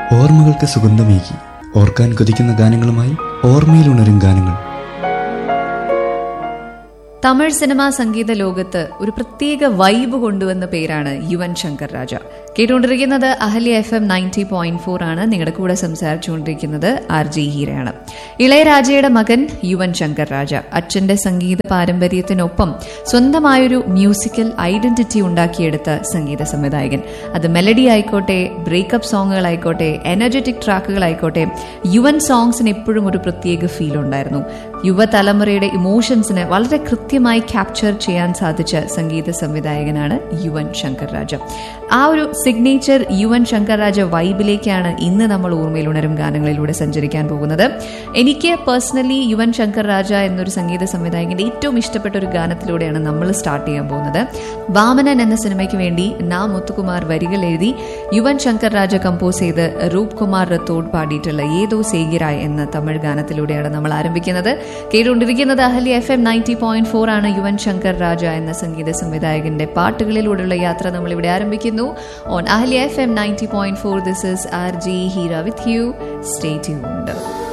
ഓർമ്മകൾക്ക് സുഗന്ധമേകി ഓർക്കാൻ കൊതിക്കുന്ന ഗാനങ്ങളുമായി ഓർമ്മയിലുണരും ഗാനങ്ങൾ തമിഴ് സിനിമാ സംഗീത ലോകത്ത് ഒരു പ്രത്യേക വൈബ് കൊണ്ടുവന്ന പേരാണ് യുവൻ ശങ്കർ രാജ കേട്ടുകൊണ്ടിരിക്കുന്നത് Ahalya F M ninety point four ആണ് നിങ്ങളുടെ കൂടെ സംസാരിച്ചുകൊണ്ടിരിക്കുന്നത് ആർ ജി ഹീരയാണ് ഇളയരാജയുടെ മകൻ യുവൻ ശങ്കർ രാജ അച്ഛന്റെ സംഗീത പാരമ്പര്യത്തിനൊപ്പം സ്വന്തമായൊരു മ്യൂസിക്കൽ ഐഡന്റിറ്റി ഉണ്ടാക്കിയെടുത്ത സംഗീത സംവിധായകൻ അത് മെലഡി ആയിക്കോട്ടെ ബ്രേക്കപ്പ് സോങ്ങുകളായിക്കോട്ടെ എനർജറ്റിക് ട്രാക്കുകളായിക്കോട്ടെ യുവൻ സോങ്സിന് എപ്പോഴും ഒരു പ്രത്യേക ഫീൽ ഉണ്ടായിരുന്നു യുവതലമുറയുടെ ഇമോഷൻസിനെ വളരെ കൃത്യമായി ക്യാപ്ചർ ചെയ്യാൻ സാധിച്ച സംഗീത സംവിധായകനാണ് യുവൻ ശങ്കർ രാജ ആ ഒരു സിഗ്നേച്ചർ യുവൻ ശങ്കർ രാജ വൈബിലേക്കാണ് ഇന്ന് നമ്മൾ ഓർമ്മയിൽ ഉണരും ഗാനങ്ങളിലൂടെ സഞ്ചരിക്കാൻ പോകുന്നത് എനിക്ക് പേഴ്സണലി യുവൻ ശങ്കർ രാജ എന്നൊരു സംഗീത സംവിധായകന്റെ ഏറ്റവും ഇഷ്ടപ്പെട്ട ഒരു ഗാനത്തിലൂടെയാണ് നമ്മൾ സ്റ്റാർട്ട് ചെയ്യാൻ പോകുന്നത് വാമനൻ എന്ന സിനിമയ്ക്ക് വേണ്ടി നാ മുത്തുകുമാർ വരികൾ എഴുതി യുവൻ ശങ്കർ രാജ കമ്പോസ് ചെയ്ത് റൂപ് കുമാർ റത്തോഡ് പാടിയിട്ടുള്ള ഏതോ സേഗിരായ് എന്ന തമിഴ് ഗാനത്തിലൂടെയാണ് നമ്മൾ ആരംഭിക്കുന്നത് കേട്ടുകൊണ്ടിരിക്കുന്നത് Ahalya F M ninety point four ആണ് യുവൻ ശങ്കർ രാജ എന്ന സംഗീത സംവിധായകന്റെ പാട്ടുകളിലൂടെയുള്ള യാത്ര നമ്മൾ ഇവിടെ ആരംഭിക്കുന്നു on Ahalya F M ninety point four this is R J Heera with you stay tuned